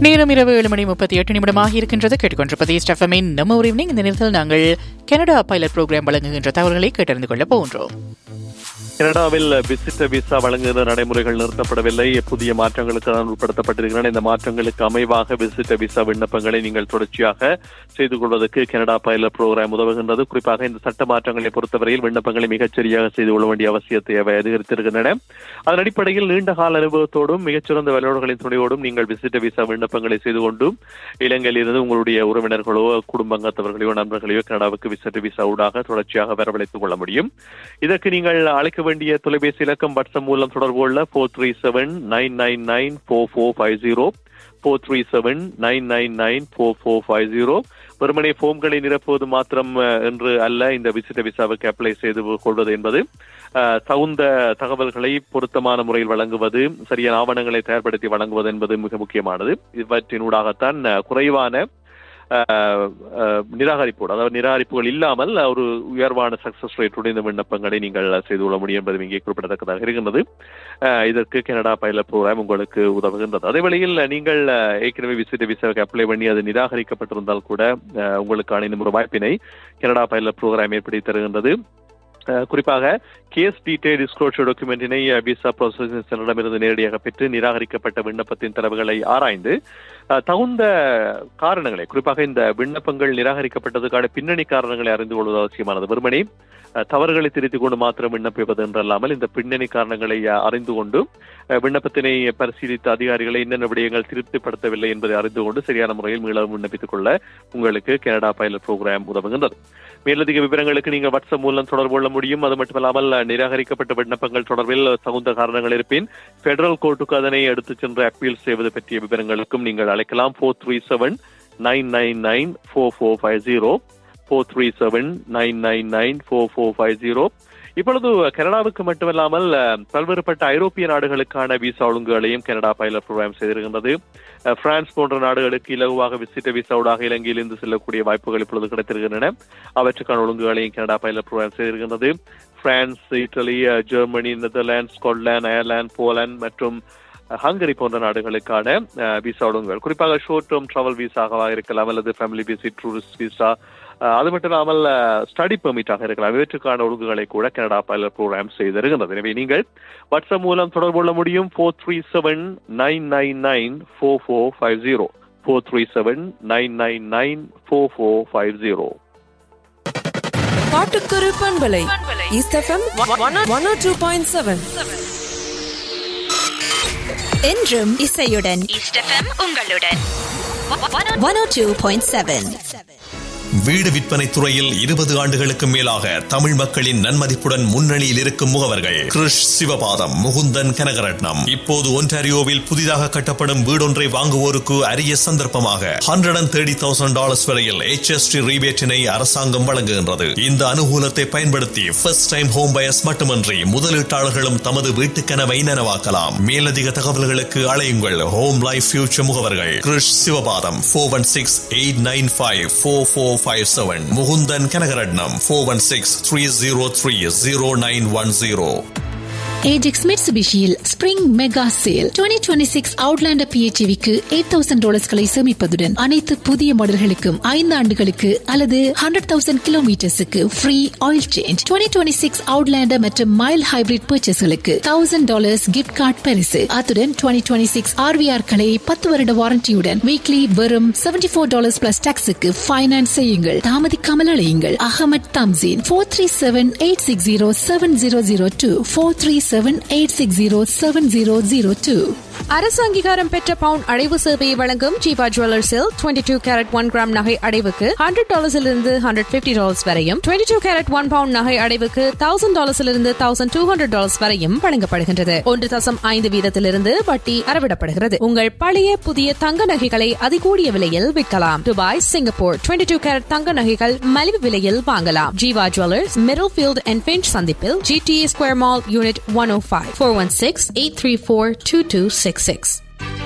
நேரம் இரவு ஏழு மணி முப்பத்தி எட்டு நிமிடமாக இருக்கின்றது கேட்டுக்கொண்டிருப்பது ஸ்டெஃபமின் நம்ம ஒரு ஈவினிங் இந்த நேரத்தில் நாங்கள் கனடா பைலட் ப்ரோக்ராம் வழங்குகின்ற தகவல்களை கேட்டறிந்து கொள்ள போகின்றோம் கனடாவில் விசிட்ட விசா வழங்குகிற நடைமுறைகள் நிறுத்தப்படவில்லை புதிய மாற்றங்களுக்கு தான் உட்படுத்தப்பட்டிருக்கின்றன இந்த மாற்றங்களுக்கு அமைவாக விசிட்ட விசா விண்ணப்பங்களை நீங்கள் தொடர்ச்சியாக செய்து கொள்வதற்கு கனடா பைலட் புரோகிராம் உதவுகின்றது குறிப்பாக இந்த சட்ட மாற்றங்களை பொறுத்தவரையில் விண்ணப்பங்களை மிகச்சரியாக செய்து கொள்ள வேண்டிய அவசியத்தை அவை அதிகரித்திருக்கின்றன அதன் அடிப்படையில் நீண்ட கால அனுபவத்தோடும் மிகச்சிறந்த வல்லுநர்களின் துணையோடும் நீங்கள் விசிட்ட விசா விண்ணப்பங்களை செய்து கொண்டு இலங்கையில் இருந்து உங்களுடைய உறவினர்களோ குடும்பங்கத்தவர்களையோ நண்பர்களையோ கனடாவுக்கு விசிட்ட விசா ஊடாக தொடர்ச்சியாக வரவழைத்துக் கொள்ள முடியும் இதற்கு நீங்கள் அழைக்க வேண்டிய தொலைபேசி இலக்கம் வாட்ஸ்அப் மூலம் தொடர்பு கொள்ள four three seven nine nine nine four four five zero four three seven nine nine nine four four five zero வெறுமனே ஃபோம்களை நிரப்புவது மாத்திரம் அஹ், என்று அல்ல இந்த விசிட்ட விசாவுக்கு அப்ளை செய்து கொள்வது என்பது அஹ், தகுந்த தகவல்களை பொருத்தமான முறையில் வழங்குவது சரியான ஆவணங்களை தயார்படுத்தி வழங்குவது என்பது மிக முக்கியமானது இவற்றினூடாகத்தான் அஹ், குறைவான அஹ், அஹ், நிராகரிப்போடு அதாவது நிராகரிப்புகள் இல்லாமல் ஒரு உயர்வான சக்சஸ் ரேட்டுடைய இந்த விண்ணப்பங்களை நீங்கள் செய்து கொள்ள முடியும் என்பது இங்கே குறிப்பிடத்தக்கதாக இருக்கின்றது அஹ், இதற்கு கனடா பைலட் ப்ரோக்ராம் உங்களுக்கு உதவுகின்றது அதே வேளையில் நீங்கள் அஹ், ஏற்கனவே விசிட் விசாவுக்கு அப்ளை பண்ணி அது நிராகரிக்கப்பட்டிருந்தால் கூட அஹ், உங்களுக்கான இன்னும் ஒரு வாய்ப்பினை கனடா பைலட் ப்ரோக்ராம் ஏற்படுத்தி தருகின்றது அஹ், குறிப்பாக கேஸ் டீடைல் டிஸ்க்ளோஷர் டாக்குமெண்டினை விசா ப்ராசஸிங் சென்டரிடமிருந்து நேரடியாக பெற்று நிராகரிக்கப்பட்ட விண்ணப்பத்தின் தரவுகளை ஆராய்ந்து அஹ், தகுந்த காரணங்களை குறிப்பாக இந்த விண்ணப்பங்கள் நிராகரிக்கப்பட்டதுக்கான பின்னணி காரணங்களை அறிந்து கொள்வது அவசியமானது வெறுமனே அஹ், தவறுகளை திருத்திக் கொண்டு மாத்திரம் விண்ணப்பிப்பது என்றல்லாமல் இந்த பின்னணி காரணங்களை அஹ், அறிந்து கொண்டு அஹ், விண்ணப்பத்தினை பரிசீலித்த அதிகாரிகளை என்னென்ன விடயங்கள் திருப்திப்படுத்தவில்லை என்பதை அறிந்து கொண்டு சரியான முறையில் மீளவும் விண்ணப்பித்துக் கொள்ள உங்களுக்கு கனடா பைலட் ப்ரோக்ராம் உதவுகின்றது மேலதிக விவரங்களுக்கு நீங்கள் வாட்ஸ்அப் மூலம் தொடர்பு கொள்ள முடியும் அது மட்டுமல்லாமல் அஹ், நிராகரிக்கப்பட்ட விண்ணப்பங்கள் தொடர்பில் தகுந்த காரணங்கள் இருப்பின் பெடரல் கோர்ட்டுக்கு அதனை எடுத்துச் சென்று அப்பீல் செய்வது பற்றிய விவரங்களுக்கும் நீங்கள் அழைக்கலாம் four three seven nine nine nine four four five zero four three seven nine nine nine four four five zero இப்பொழுது கனடாவுக்கு மட்டுமல்லாமல் அஹ், பல்வேறுபட்ட ஐரோப்பிய நாடுகளுக்கான விசா ஒழுங்குகளையும் கனடா பைலட் ப்ரோக்ராம் செய்திருக்கின்றது அஹ், பிரான்ஸ் போன்ற நாடுகளுக்கு இலகுவாக விசிட்ட விசாவுடாக இலங்கையிலிருந்து செல்லக்கூடிய வாய்ப்புகள் இப்பொழுது கிடைத்திருக்கின்றன அவற்றுக்கான ஒழுங்குகளையும் கனடா பைலட் ப்ரோக்ராம் செய்திருக்கின்றது பிரான்ஸ் இட்டலி அஹ், Germany Netherlands Scotland Ireland Poland மற்றும் அஹ், ஹங்கரி போன்ற நாடுகளுக்கான அஹ், விசா ஒழுங்குகள் குறிப்பாக ஷோர்ட் டேர்ம் டிராவல் விசாகவா இருக்கலாம் அல்லது ஃபேமிலி விசிட் டூரிஸ்ட் விசா அஹ், அது மட்டும் இல்லாமல் ஸ்டடி பெர்மிட்டாக இருக்கலாம் இவற்றுக்கான ஒழுங்குகளை கூட கனடா பைலட் ப்ரோக்ராம் செய்திருக்கின்றது எனவே நீங்கள் வாட்ஸ்அப் மூலம் தொடர்பு கொள்ள முடியும் four three seven nine nine nine four four five zero four three seven nine nine nine four four five zero பாட்டுக்கொரு பண்பலை east FM one O two point seven என்றும் இசையுடன் ஈஸ்ட் எஃப்எம் உங்களுடன் one O two point seven வீடு விற்பனை துறையில் இருபது ஆண்டுகளுக்கு மேலாக தமிழ் மக்களின் நன்மதிப்புடன் முன்னணியில் இருக்கும் முகவர்கள் கிருஷ் சிவபாதம் முகுந்தன் கனகரட்னம் இப்போது ஒன்டாரியோவில் புதிதாக கட்டப்படும் வீடொன்றை வாங்குவோருக்கு அரிய சந்தர்ப்பமாக hundred and thirty thousand dollars வரையில் HST ரீபேட்டினை அரசாங்கம் வழங்குகின்றது இந்த அனுகூலத்தை பயன்படுத்தி ஃபர்ஸ்ட் டைம் ஹோம் பயர்ஸ் மட்டுமன்றி முதலீட்டாளர்களும் தமது வீட்டு கனவை நனவாக்கலாம் மேலதிக தகவல்களுக்கு அழையுங்கள் ஹோம் லைஃப் ஃபியூச்சர் முகவர்கள் Krish Sivapatham four one six eight nine five four four five seven Mukunthan Kanagaratnam four one six three zero three zero nine one zero Ajax மிட்சுபிஷியில் spring mega sale 2026 six outlander பிஹெச்விக்கு எயிட் தௌசண்ட் டாலர்ஸ்களை சேமிப்பதுடன் அனைத்து புதிய மாடல்களுக்கும் ஐந்து ஆண்டுகளுக்கு அல்லது ஹண்ட்ரட் தௌசண்ட் கிலோமீட்டர்ஸுக்கு free oil change 2026 twenty six outlander மற்றும் மைல் ஹைபிரிட் பர்ச்சேஸ்களுக்கு தௌசண்ட் டாலர்ஸ் கிஃப்ட் கார்டு பரிசு அத்துடன் டுவெண்ட்டி டுவெண்ட்டி சிக்ஸ் ஆர்விஆர்களை பத்து வருட வாரண்டியுடன் வீக்லி வெறும் செவன்டி ஃபோர் டாலர்ஸ் பிளஸ் டாக்ஸுக்கு ஃபைனான்ஸ் செய்யுங்கள் தாமதிக்காமல் அழையுங்கள் Ahamed Thamseen four three seven eight six zero seven zero zero two four three seven eight six zero seven zero zero two அரசு அங்கீகாரம் பெற்ற பவுன் அடைவு சேவையை வழங்கும் ஜீவா ஜுவல்லர்ஸில் twenty two carat one gram நகை அடைவுக்கு ஹண்ட்ரட் டாலர்ஸிலிருந்து ஹண்ட்ரட் பிப்டி டாலர்ஸ் வரையும் twenty two carat one pound நகை அடைவுக்கு தௌசண்ட் டாலர்ஸிலிருந்து தௌசண்ட் டூ ஹண்ட்ரட் டாலர்ஸ் வரையும் வழங்கப்படுகின்றது ஒன்று தசம் ஐந்து வீதத்திலிருந்து வட்டி அறவிடப்படுகிறது உங்கள் பழைய புதிய தங்க நகைகளை அதிகூடிய விலையில் விற்கலாம் Dubai Singapore twenty two carat தங்க நகைகள் மலிவு விலையில் வாங்கலாம் Jeeva jewellers Middlefield and Finch சந்திப்பில் GTA square mall unit one O five four one six eight three four two two six six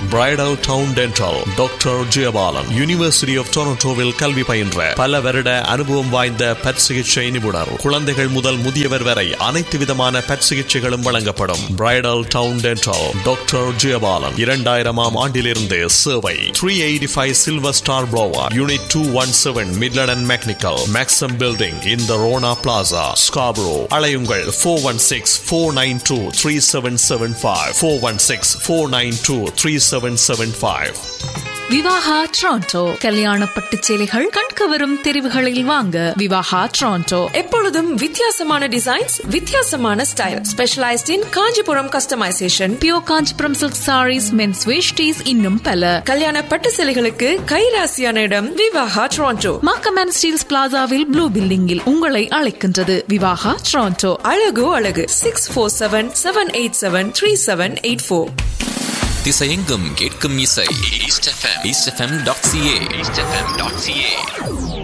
bridal town dental doctor Jeyapalan university of டொரண்டோவில் கல்வி பயின்ற பல வருட அனுபவம் வாய்ந்த பற் சிகிச்சை நிபுணர் குழந்தைகள் முதல் முதியவர் வரை அனைத்து விதமான பற் சிகிச்சைகளும் வழங்கப்படும் bridal town dental doctor Jeyapalan இரண்டாயிரமாம் ஆண்டிலிருந்து சேவை three eighty five silver star boulevard unit two one seven Midland and McNicoll maxim building in the Rona plaza Scarborough அலையுங்கள் four one six four nine two three seven seven five four one six four nine two three seven seven five Vivaha Toronto கல்யாண பட்டு சேலைகள் கண்கவரும் தெரிவுகளில் வாங்க விவாகா Toronto எப்பொழுதும் வித்தியாசமான designs வித்தியாசமான style specialised in Kanchipuram customisation pure Kanchipuram silk sarees men's veshtis இன்னும் பல கல்யாண பட்டு சேலைகளுக்கு கைராசியான இடம் விவாகா ட்ரான்டோ மாக்கமேன் ஸ்டீல்ஸ் பிளாசாவில் ப்ளூ பில்டிங்கில் உங்களை அழைக்கின்றது விவாகா ட்ரான்டோ அழகு அழகு six four seven seven eight seven three seven eight four திசையெங்கும் கேட்கும் இசை east FM east FM dot CA east FM dot CA